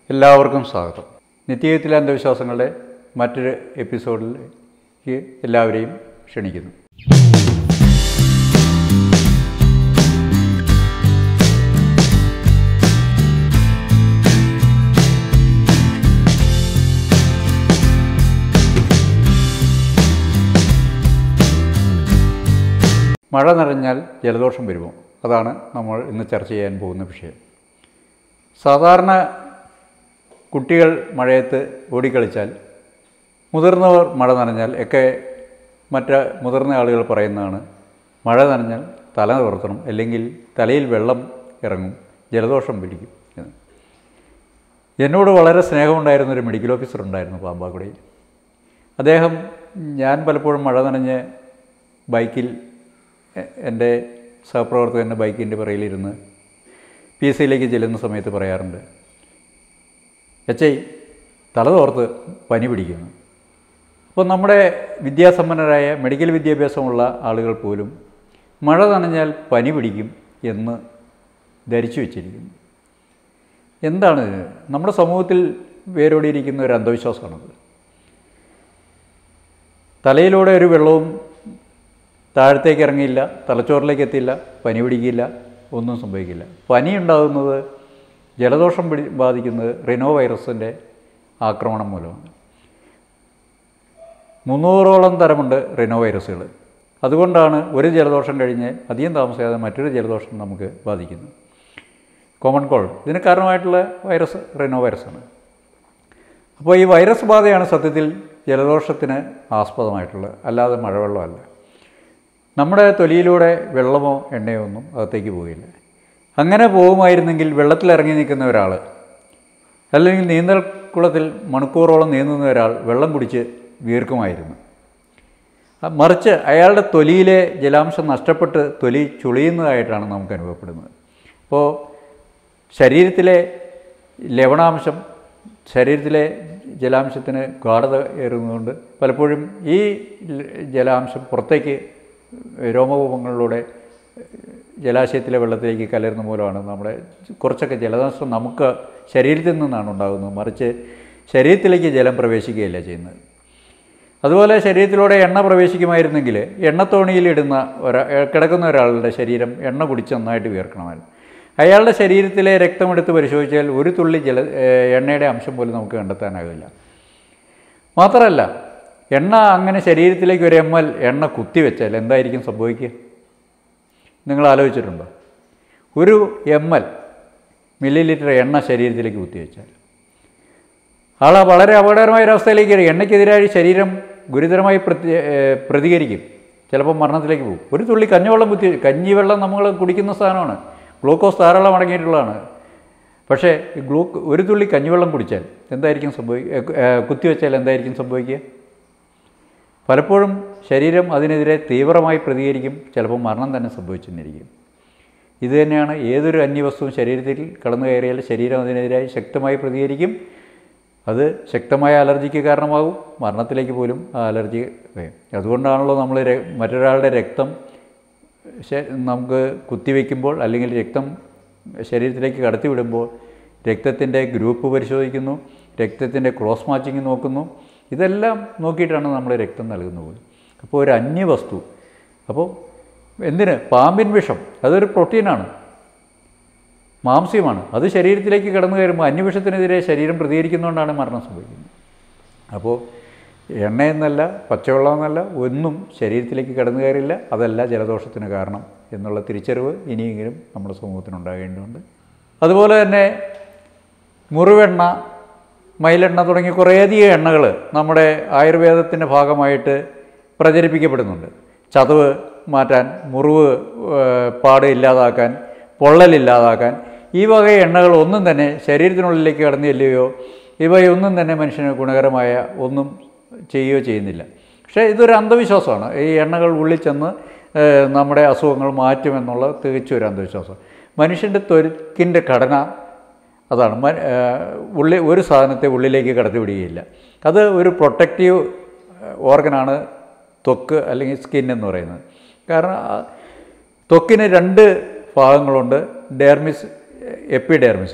എല്ലാവർക്കും സ്വാഗതം നിത്യജീവിതത്തിലെ അന്ധവിശ്വാസങ്ങളുടെ മറ്റൊരു എപ്പിസോഡിലേക്ക് എല്ലാവരെയും ക്ഷണിക്കുന്നു മഴ നിറഞ്ഞാൽ ജലദോഷം വരുമോ അതാണ് നമ്മൾ ഇന്ന് ചർച്ച ചെയ്യാൻ പോകുന്ന വിഷയം സാധാരണ കുട്ടികൾ മഴയത്ത് ഓടിക്കളിച്ചാൽ മുതിർന്നവർ മഴ നനഞ്ഞാൽ ഒക്കെ മറ്റ് മുതിർന്ന ആളുകൾ പറയുന്നതാണ് മഴ നനഞ്ഞാൽ തല നിവർത്തണം അല്ലെങ്കിൽ തലയിൽ വെള്ളം ഇറങ്ങും ജലദോഷം പിടിക്കും എന്ന് എന്നോട് വളരെ സ്നേഹമുണ്ടായിരുന്ന ഒരു മെഡിക്കൽ ഓഫീസർ ഉണ്ടായിരുന്നു പാമ്പാക്കുടിയിൽ അദ്ദേഹം ഞാൻ പലപ്പോഴും മഴ നനഞ്ഞ് ബൈക്കിൽ എ- എൻ്റെ സഹപ്രവർത്തകൻ്റെ ബൈക്കിൻ്റെ പിറയിലിരുന്ന് പി എസ് സിയിലേക്ക് ചെല്ലുന്ന സമയത്ത് പറയാറുണ്ട് എച്ചൈ തല തോർത്ത് പനി പിടിക്കുന്നു അപ്പോൾ നമ്മുടെ വിദ്യാസമ്പന്നരായ മെഡിക്കൽ വിദ്യാഭ്യാസമുള്ള ആളുകൾ പോലും മഴ നനഞ്ഞാൽ പനി പിടിക്കും എന്ന് ധരിച്ചു വച്ചിരിക്കുന്നു എന്താണ് ഇത്? നമ്മുടെ സമൂഹത്തിൽ വേരോടിയിരിക്കുന്ന ഒരു അന്ധവിശ്വാസമാണത് തലയിലൂടെ ഒരു വെള്ളവും താഴത്തേക്ക് ഇറങ്ങിയില്ല തലച്ചോറിലേക്ക് എത്തിയില്ല പനി പിടിക്കില്ല ഒന്നും സംഭവിക്കില്ല പനി ഉണ്ടാകുന്നത് ജലദോഷം പിടി ബാധിക്കുന്നത് റിനോ വൈറസിൻ്റെ ആക്രമണം മൂലമാണ് മുന്നൂറോളം തരമുണ്ട് റിനോ വൈറസുകൾ അതുകൊണ്ടാണ് ഒരു ജലദോഷം കഴിഞ്ഞ് അധികം താമസിയാതെ മറ്റൊരു ജലദോഷം നമുക്ക് ബാധിക്കുന്നത് കോമൺ കോൾഡ് ഇതിന് കാരണമായിട്ടുള്ള വൈറസ് റിനോ വൈറസാണ് അപ്പോൾ ഈ വൈറസ് ബാധയാണ് സത്യത്തിൽ ജലദോഷത്തിന് ആസ്പദമായിട്ടുള്ളത് അല്ലാതെ മഴവെള്ളമല്ല നമ്മുടെ തൊലിയിലൂടെ വെള്ളമോ എണ്ണയോ ഒന്നും അകത്തേക്ക് പോകില്ല അങ്ങനെ പോകുമായിരുന്നെങ്കിൽ വെള്ളത്തിലിറങ്ങി നിൽക്കുന്ന ഒരാൾ അല്ലെങ്കിൽ നീന്തൽക്കുളത്തിൽ മണിക്കൂറോളം നീന്തുന്ന ഒരാൾ വെള്ളം കുടിച്ച് വീർക്കുമായിരുന്നു ആ, മറിച്ച് അയാളുടെ തൊലിയിലെ ജലാംശം നഷ്ടപ്പെട്ട് തൊലി ചുളിയുന്നതായിട്ടാണ് നമുക്ക് അനുഭവപ്പെടുന്നത് അപ്പോൾ ശരീരത്തിലെ ലവണാംശം ശരീരത്തിലെ ജലാംശത്തിന് ഗാഠത ഏറുന്നതുകൊണ്ട് പലപ്പോഴും ഈ ല- ജലാംശം പുറത്തേക്ക് രോമകൂപങ്ങളിലൂടെ ജലാശയത്തിലെ വെള്ളത്തിലേക്ക് കലരുന്ന മൂലമാണ് നമ്മുടെ കുറച്ചൊക്കെ ജലനഷ്ടം നമുക്ക് ശരീരത്തിൽ നിന്നാണ് ഉണ്ടാകുന്നത് മറിച്ച് ശരീരത്തിലേക്ക് ജലം പ്രവേശിക്കുകയല്ല ചെയ്യുന്നത് അതുപോലെ ശരീരത്തിലൂടെ എണ്ണ പ്രവേശിക്കുമായിരുന്നെങ്കിൽ എണ്ണത്തോണിയിലിടുന്ന ഒരാ കിടക്കുന്ന ഒരാളുടെ ശരീരം എണ്ണ കുടിച്ച് നന്നായിട്ട് വിയർക്കണമായിരുന്നു അയാളുടെ ശരീരത്തിലെ രക്തമെടുത്ത് പരിശോധിച്ചാൽ ഒരു തുള്ളി ജല ഏഹ് എണ്ണയുടെ അംശം പോലും നമുക്ക് കണ്ടെത്താനാകില്ല മാത്രമല്ല എണ്ണ അങ്ങനെ ശരീരത്തിലേക്ക് ഒരു എം എൽ എണ്ണ കുത്തിവെച്ചാൽ എന്തായിരിക്കും സംഭവിക്കുക നിങ്ങൾ ആലോചിച്ചിട്ടുണ്ടോ ഒരു എം എൽ മില്ലി ലിറ്റർ എണ്ണ ശരീരത്തിലേക്ക് കുത്തിവെച്ചാൽ ആൾ വളരെ അപകടകരമായ ഒരവസ്ഥയിലേക്ക് വരും എണ്ണയ്ക്കെതിരായി ശരീരം ഗുരുതരമായി പ്രതി ഏഹ് പ്രതികരിക്കും ചിലപ്പോൾ മരണത്തിലേക്ക് പോകും ഒരു തുള്ളി കഞ്ഞിവെള്ളം കുത്തി കഞ്ഞിവെള്ളം നമ്മൾ കുടിക്കുന്ന സാധനമാണ് ഗ്ലൂക്കോസ് ധാരാളം അടങ്ങിയിട്ടുള്ളതാണ് പക്ഷേ ഈ ഗ്ലൂ ഒരു തുള്ളി കഞ്ഞിവെള്ളം കുടിച്ചാൽ എന്തായിരിക്കും സംഭവി ഏഹ് ഏഹ് കുത്തിവെച്ചാൽ എന്തായിരിക്കും സംഭവിക്കുക പലപ്പോഴും ശരീരം അതിനെതിരെ തീവ്രമായി പ്രതികരിക്കും ചിലപ്പോൾ മരണം തന്നെ സംഭവിച്ചെന്നിരിക്കും ഇത് തന്നെയാണ് ഏതൊരു അന്യവസ്തുവും ശരീരത്തിൽ കടന്നു കയറിയാൽ ശരീരം അതിനെതിരായി ശക്തമായി പ്രതികരിക്കും അത് ശക്തമായ അലർജിക്ക് കാരണമാകും മരണത്തിലേക്ക് പോലും ആ അലർജി വരും അതുകൊണ്ടാണല്ലോ നമ്മൾ ര- മറ്റൊരാളുടെ രക്തം ശ- നമുക്ക് കുത്തിവെക്കുമ്പോൾ അല്ലെങ്കിൽ രക്തം ശരീരത്തിലേക്ക് കടത്തിവിടുമ്പോൾ രക്തത്തിൻ്റെ ഗ്രൂപ്പ് പരിശോധിക്കുന്നു രക്തത്തിൻ്റെ ക്രോസ് മാച്ചിങ് നോക്കുന്നു ഇതെല്ലാം നോക്കിയിട്ടാണ് നമ്മൾ രക്തം നൽകുന്നത് അപ്പോൾ ഒരു അന്യവസ്തു അപ്പോൾ എന്തിന് പാമ്പിൻ വിഷം അതൊരു പ്രോട്ടീനാണ് മാംസ്യമാണ് അത് ശരീരത്തിലേക്ക് കടന്നു കയറുമ്പോൾ അന്യവിഷത്തിനെതിരെ ശരീരം പ്രതികരിക്കുന്നതുകൊണ്ടാണ് മരണം സംഭവിക്കുന്നത് അപ്പോൾ എണ്ണയെന്നല്ല പച്ചവെള്ളം എന്നല്ല ഒന്നും ശരീരത്തിലേക്ക് കടന്നു കയറില്ല അതല്ല ജലദോഷത്തിന് കാരണം എന്നുള്ള തിരിച്ചറിവ് ഇനിയെങ്കിലും നമ്മുടെ സമൂഹത്തിനുണ്ടാകേണ്ടതുണ്ട് അതുപോലെ തന്നെ മുറിവെണ്ണ മയിലെണ്ണ തുടങ്ങിയ കുറേയധികം എണ്ണകൾ നമ്മുടെ ആയുർവേദത്തിൻ്റെ ഭാഗമായിട്ട് പ്രചരിപ്പിക്കപ്പെടുന്നുണ്ട് ചതവ് മാറ്റാൻ മുറിവ് ഏഹ്, പാട് ഇല്ലാതാക്കാൻ പൊള്ളലില്ലാതാക്കാൻ ഈ വക എണ്ണകൾ ഒന്നും തന്നെ ശരീരത്തിനുള്ളിലേക്ക് കടന്നു ചെല്ലുകയോ ഇവയൊന്നും തന്നെ മനുഷ്യന് ഗുണകരമായ ഒന്നും ചെയ്യുകയോ ചെയ്യുന്നില്ല പക്ഷേ ഇതൊരു അന്ധവിശ്വാസമാണ് ഈ എണ്ണകൾ ഉള്ളിൽ ചെന്ന് ഏഹ്, നമ്മുടെ അസുഖങ്ങൾ മാറ്റുമെന്നുള്ള തികച്ചും ഒരു അന്ധവിശ്വാസം മനുഷ്യൻ്റെ ത്വക്കിൻ്റെ ഘടന അതാണ് മ- ഏഹ് ഉള്ളി ഒരു സാധനത്തെ ഉള്ളിലേക്ക് കടത്തിവിടുകയില്ല അത് ഒരു പ്രൊട്ടക്റ്റീവ് ഓർഗനാണ് ത്വക്ക് അല്ലെങ്കിൽ സ്കിൻ എന്ന് പറയുന്നത് കാരണം ആ ത്വക്കിന് രണ്ട് ഭാഗങ്ങളുണ്ട് ഡെർമിസ് എപ്പിഡെർമിസ് എന്ന്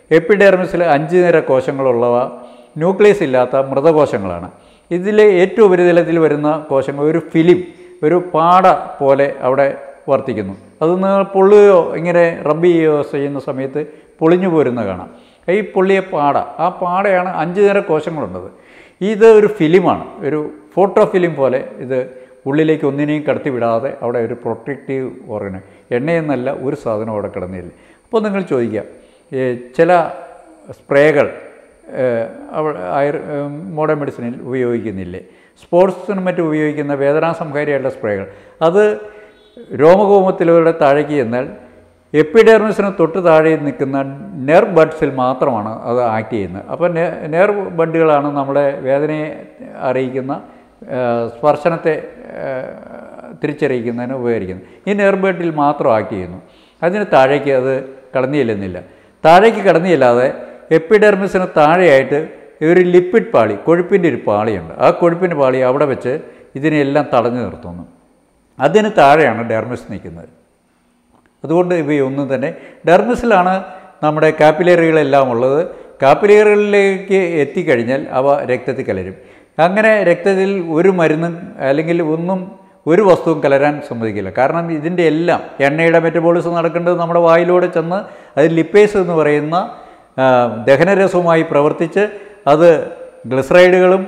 എപ്പിഡെർമിസിൽ അഞ്ച് നിര കോശങ്ങളുള്ളവ ന്യൂക്ലിയസ് ഇല്ലാത്ത മൃതകോശങ്ങളാണ് ഇതിലെ ഏറ്റവും ഉപരിതലത്തിൽ വരുന്ന കോശങ്ങൾ ഒരു ഫിലിം ഒരു പാട പോലെ അവിടെ വർത്തിക്കുന്നു അത് നിങ്ങൾ പൊള്ളുകയോ ഇങ്ങനെ റബ്ബ് ചെയ്യുകയോ ചെയ്യുന്ന സമയത്ത് പൊളിഞ്ഞു പോരുന്ന കാണാം ഈ പൊള്ളിയ പാട ആ പാടയാണ് അഞ്ച് നിര കോശങ്ങളുള്ളത് ഇത് ഒരു ഫിലിമാണ് ഒരു ഫോട്ടോ ഫിലിം പോലെ ഇത് ഉള്ളിലേക്ക് ഒന്നിനെയും കടത്തി വിടാതെ അവിടെ ഒരു പ്രൊട്ടക്റ്റീവ് ഓർഗന എണ്ണയെന്നല്ല ഒരു സാധനം അവിടെ കിടന്നില്ല അപ്പോൾ നിങ്ങൾ ചോദിക്കാം ഈ ചില സ്പ്രേകൾ അവ ആയുർ മോഡേൺ മെഡിസിനിൽ ഉപയോഗിക്കുന്നില്ലേ സ്പോർട്സിനും മറ്റും ഉപയോഗിക്കുന്ന വേദനാസംഹാരിയായിട്ടുള്ള സ്പ്രേകൾ അത് രോമകൂമത്തിലൂടെ താഴേക്ക് ചെന്നാൽ എപ്പിഡെർമിസിന് തൊട്ട് താഴെ നിൽക്കുന്ന നെർവ് ബഡ്സിൽ മാത്രമാണ് അത് ആക്ട് ചെയ്യുന്നത് അപ്പോൾ നെർവ് ബഡുകളാണ് നമ്മുടെ വേദനയെ അറിയിക്കുന്ന ആ, സ്പർശനത്തെ ആ, തിരിച്ചറിയിക്കുന്നതിന് ഉപകരിക്കുന്നത് ഈ നെർവ് ബഡിൽ മാത്രം ആക്ട് ചെയ്യുന്നു അതിന് താഴേക്ക് അത് കടന്നു ചെല്ലുന്നില്ല താഴേക്ക് കടന്നു ചെല്ലാതെ എപ്പിഡെർമിസിന് താഴെയായിട്ട് ഒരു ലിപ്പിഡ് പാളി കൊഴുപ്പിൻ്റെ ഒരു പാളിയുണ്ട് ആ കൊഴുപ്പിൻ്റെ പാളി അവിടെ വെച്ച് ഇതിനെല്ലാം തടഞ്ഞു നിർത്തുന്നു അതിന് താഴെയാണ് ഡെർമിസ് നിൽക്കുന്നത് അതുകൊണ്ട് ഇവയൊന്നും തന്നെ ഡെർമിസിലാണ് നമ്മുടെ കാപ്പിലേറികളെല്ലാം ഉള്ളത് കാപ്പിലേറികളിലേക്ക് എത്തിക്കഴിഞ്ഞാൽ അവ രക്തത്തിൽ കലരും അങ്ങനെ രക്തത്തിൽ ഒരു മരുന്നും അല്ലെങ്കിൽ ഒന്നും ഒരു വസ്തുവും കലരാൻ സമ്മതിക്കില്ല കാരണം ഇതിൻ്റെ എല്ലാം എണ്ണയുടെ മെറ്റബോളിസം നടക്കേണ്ടത് നമ്മുടെ വായിലൂടെ ചെന്ന് അത് ലിപ്പേസ് എന്ന് പറയുന്ന ആ, ദഹനരസവുമായി പ്രവർത്തിച്ച് അത് ഗ്ലിസറൈഡുകളും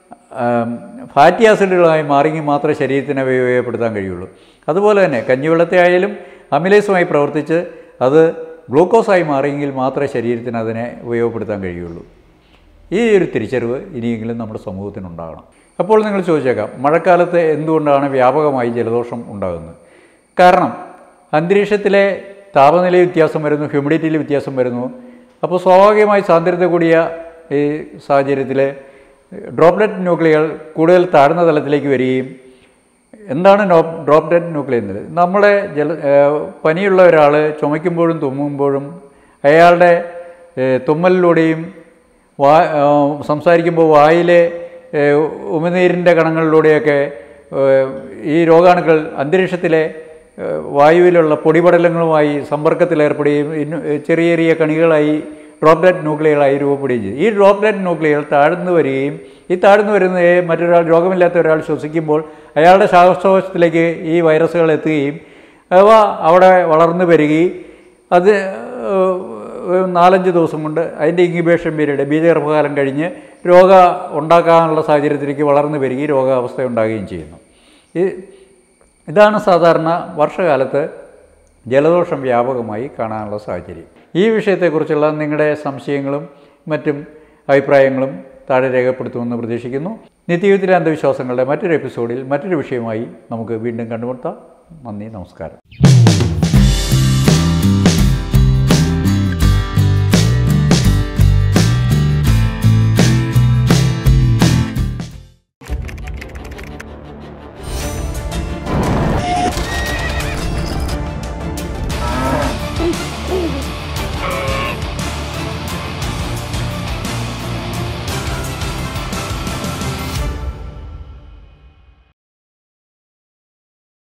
ഫാറ്റി ആസിഡുകളായി മാറിയെങ്കിൽ മാത്രമേ ശരീരത്തിനെ ഉപയോഗപ്പെടുത്താൻ കഴിയുള്ളൂ അതുപോലെ തന്നെ കഞ്ഞിവെള്ളത്തെ ആയാലും അമിലേസുമായി പ്രവർത്തിച്ച് അത് ഗ്ലൂക്കോസായി മാറിയെങ്കിൽ മാത്രമേ ശരീരത്തിന് അതിനെ ഉപയോഗപ്പെടുത്താൻ കഴിയുള്ളൂ ഈ ഒരു തിരിച്ചറിവ് ഇനിയെങ്കിലും നമ്മുടെ സമൂഹത്തിനുണ്ടാകണം അപ്പോൾ നിങ്ങൾ ചോദിച്ചേക്കാം മഴക്കാലത്ത് എന്തുകൊണ്ടാണ് വ്യാപകമായി ജലദോഷം ഉണ്ടാകുന്നത് കാരണം അന്തരീക്ഷത്തിലെ താപനില വ്യത്യാസം വരുന്നു ഹ്യൂമിഡിറ്റിയിൽ വ്യത്യാസം വരുന്നു അപ്പോൾ സ്വാഭാവികമായി സാന്ദ്രത കൂടിയ ഈ സാഹചര്യത്തിൽ ഡ്രോപ്ലെറ്റ് ന്യൂക്ലിയർ കൂടുതൽ താഴ്ന്ന തലത്തിലേക്ക് വരികയും എന്താണ് നോ ഡ്രോപ്പ് ഡെഡ് ന്യൂക്ലിയർ എന്നത് നമ്മുടെ ജല ഏഹ് പനിയുള്ള ഒരാൾ ചുമയ്ക്കുമ്പോഴും തുമ്മുമ്പോഴും അയാളുടെ ഏഹ് തുമ്മലിലൂടെയും വാ ഏഹ് സംസാരിക്കുമ്പോൾ വായിലെ ഏഹ് ഉമിനീരിൻ്റെ കണങ്ങളിലൂടെയൊക്കെ ഏഹ് ഈ രോഗാണുക്കൾ അന്തരീക്ഷത്തിലെ ഏഹ് വായുവിലുള്ള പൊടിപടലങ്ങളുമായി സമ്പർക്കത്തിലേർപ്പെടുകയും ഇന്നു ചെറിയ ചെറിയ കണികളായി ഡ്രോപ്ലെറ്റ് ന്യൂക്ലിയറായി രൂപപ്പെടുകയും ചെയ്യും ഈ ഡ്രോപ്ലെറ്റ് ന്യൂക്ലിയർ താഴ്ന്നു വരികയും ഈ താഴ്ന്നു വരുന്ന മറ്റൊരാൾ രോഗമില്ലാത്ത ഒരാൾ ശ്വസിക്കുമ്പോൾ അയാളുടെ ശ്വാസകോശത്തിലേക്ക് ഈ വൈറസുകൾ എത്തുകയും അവ അവിടെ വളർന്നു വരികയും അത് ഏഹ്, നാലഞ്ച് ദിവസം കൊണ്ട് അതിൻ്റെ ഇൻക്യുബേഷൻ പീരീഡ് ബീജഗർഭകാലം കഴിഞ്ഞ് രോഗ ഉണ്ടാക്കാനുള്ള സാഹചര്യത്തിലേക്ക് വളർന്നു വരികയും രോഗാവസ്ഥ ഉണ്ടാകുകയും ചെയ്യുന്നു ഈ ഇതാണ് സാധാരണ വർഷകാലത്ത് ജലദോഷം വ്യാപകമായി കാണാനുള്ള സാഹചര്യം ഈ വിഷയത്തെക്കുറിച്ചുള്ള നിങ്ങളുടെ സംശയങ്ങളും മറ്റും അഭിപ്രായങ്ങളും താഴെ രേഖപ്പെടുത്തുമെന്ന് പ്രതീക്ഷിക്കുന്നു നിത്യജീവിതത്തിലെ അന്ധവിശ്വാസങ്ങളുടെ മറ്റൊരു എപ്പിസോഡിൽ മറ്റൊരു വിഷയമായി നമുക്ക് വീണ്ടും കണ്ടുമുട്ടാം നന്ദി നമസ്കാരം